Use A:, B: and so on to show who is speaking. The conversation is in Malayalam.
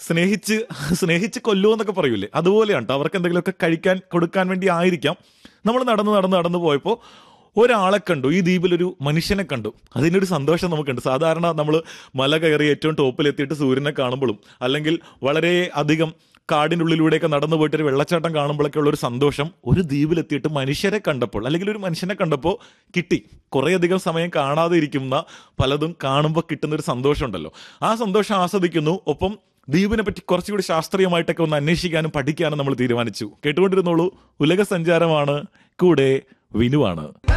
A: സ്നേഹിച്ച് സ്നേഹിച്ച് കൊല്ലുമോ എന്നൊക്കെ പറയൂലേ അതുപോലെയാണ് ട്ടോ. അവർക്ക് എന്തെങ്കിലുമൊക്കെ കഴിക്കാൻ കൊടുക്കാൻ വേണ്ടി ആയിരിക്കാം നമ്മൾ നടന്ന് നടന്ന് നടന്ന് പോയപ്പോൾ ഒരാളെ കണ്ടു ഈ ദ്വീപിലൊരു മനുഷ്യനെ കണ്ടു അതിൻ്റെ ഒരു സന്തോഷം നമുക്കുണ്ട് സാധാരണ നമ്മൾ മല കയറി ഏറ്റവും ടോപ്പിലെത്തിയിട്ട് സൂര്യനെ കാണുമ്പോഴും അല്ലെങ്കിൽ വളരെ അധികം കാടിൻ്റെ ഉള്ളിലൂടെയൊക്കെ നടന്നു പോയിട്ട് ഒരു വെള്ളച്ചാട്ടം കാണുമ്പോഴൊക്കെ ഉള്ള ഒരു സന്തോഷം ഒരു ദ്വീപിലെത്തിയിട്ട് മനുഷ്യരെ കണ്ടപ്പോൾ അല്ലെങ്കിൽ ഒരു മനുഷ്യനെ കണ്ടപ്പോൾ കിട്ടി കുറേയധികം സമയം കാണാതെ ഇരിക്കുന്ന പലതും കാണുമ്പോൾ കിട്ടുന്ന ഒരു സന്തോഷമുണ്ടല്ലോ ആ സന്തോഷം ആസ്വദിക്കുന്നു ഒപ്പം ദ്വീപിനെ പറ്റി കുറച്ചുകൂടി ശാസ്ത്രീയമായിട്ടൊക്കെ ഒന്ന് അന്വേഷിക്കാനും പഠിക്കാനും നമ്മൾ തീരുമാനിച്ചു കേട്ടുകൊണ്ടിരുന്നോളൂ ഉലക സഞ്ചാരമാണ് കൂടെ വിനുവാണ്